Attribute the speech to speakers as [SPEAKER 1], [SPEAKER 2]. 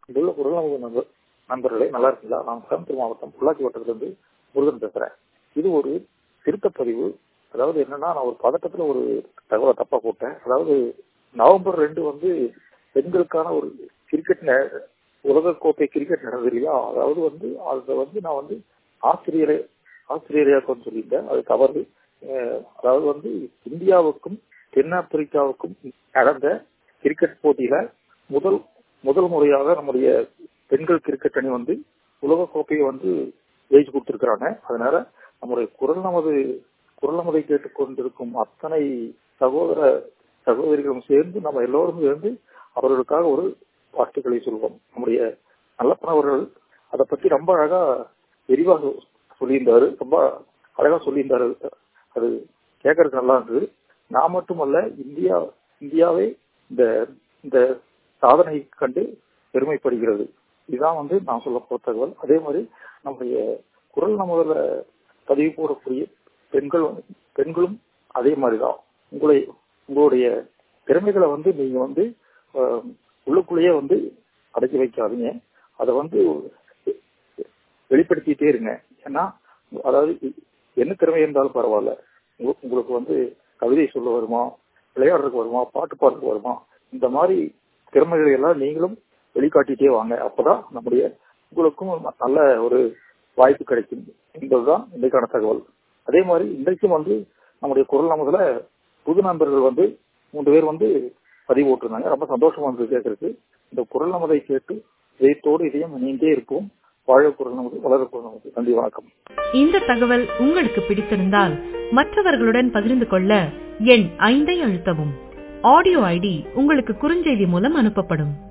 [SPEAKER 1] இங்குள்ள குரல் நமது நண்பர் நண்பர்களே நல்லா இருக்கீங்களா நான் கோயம்புத்தூர் மாவட்டம் பொள்ளாச்சி வட்டத்திலிருந்து முருகன் பேசுறேன் இது ஒரு திருத்த பதிவு அதாவது என்னன்னா நான் ஒரு பதட்டத்துல ஒரு தகவலை தப்பா போட்டேன் அதாவது நவம்பர் ரெண்டு வந்து பெண்களுக்கான ஒரு கிரிக்கெட் உலகக்கோப்பை கிரிக்கெட் நடந்தது இல்லையா அதாவது வந்து அதை வந்து நான் வந்து ஆசிரியரை ஆசிரியரையாக்கம் சொல்லியிருந்தேன் அது தவறு அதாவது வந்து இந்தியாவுக்கும் தென்னாப்பிரிக்காவுக்கும் நடந்த கிரிக்கெட் போட்டியில முதல் முதல் முறையாக நம்முடைய பெண்கள் கிரிக்கெட் அணி வந்து உலக கோப்பையை வந்து ஜெயிச்சு கொடுத்திருக்கிறாங்க அதனால நம்முடைய குரல் நமது குரல் நமதை கேட்டுக்கொண்டிருக்கும் அத்தனை சகோதர சகோதரிகளும் சேர்ந்து நம்ம எல்லோரும் சேர்ந்து அவர்களுக்காக ஒரு வாழ்த்துக்களை சொல்வோம் நம்முடைய நல்லப்பன் அவர்கள் அதை பத்தி ரொம்ப அழகா விரிவாக சொல்லியிருந்தாரு ரொம்ப அழகா சொல்லியிருந்தாரு அது கேட்கறதுக்கு நல்லா இருந்தது நான் மட்டுமல்ல இந்தியா இந்தியாவே இந்த இந்த சாதனை கண்டு பெருமைப்படுகிறது இதுதான் வந்து நான் சொல்ல போற தகவல் அதே மாதிரி நம்முடைய குரல் நமதுல பதிவு போடக்கூடிய பெண்கள் பெண்களும் அதே மாதிரிதான் உங்களை உங்களுடைய திறமைகளை வந்து நீங்க வந்து உள்ளுக்குள்ளேயே வந்து அடக்கி வைக்காதீங்க அதை வந்து வெளிப்படுத்திட்டே இருங்க ஏன்னா அதாவது என்ன திறமை இருந்தாலும் பரவாயில்ல உங்களுக்கு வந்து கவிதை சொல்ல வருமா விளையாடுறதுக்கு வருமா பாட்டு பாடுறதுக்கு வருமா இந்த மாதிரி திறமைகளை எல்லாம் நீங்களும் வெளிக்காட்டிட்டே வாங்க அப்பதான் நம்முடைய உங்களுக்கும் நல்ல ஒரு வாய்ப்பு கிடைக்கும் என்பதுதான் இன்றைக்கான தகவல் அதே மாதிரி இன்றைக்கும் வந்து நம்முடைய குரல் நமதுல புது நண்பர்கள் வந்து மூன்று பேர் வந்து பதிவு போட்டிருந்தாங்க ரொம்ப சந்தோஷமா இருந்தது கேட்கறதுக்கு இந்த குரல் நமதை கேட்டு இதயத்தோடு இதயம் இணைந்தே இருப்போம் வாழ குரல் நமது வளர குரல் நமது நன்றி வணக்கம்
[SPEAKER 2] இந்த தகவல் உங்களுக்கு பிடித்திருந்தால் மற்றவர்களுடன் பகிர்ந்து கொள்ள எண் ஐந்தை அழுத்தவும் ஆடியோ ஐடி உங்களுக்கு குறுஞ்செய்தி மூலம் அனுப்பப்படும்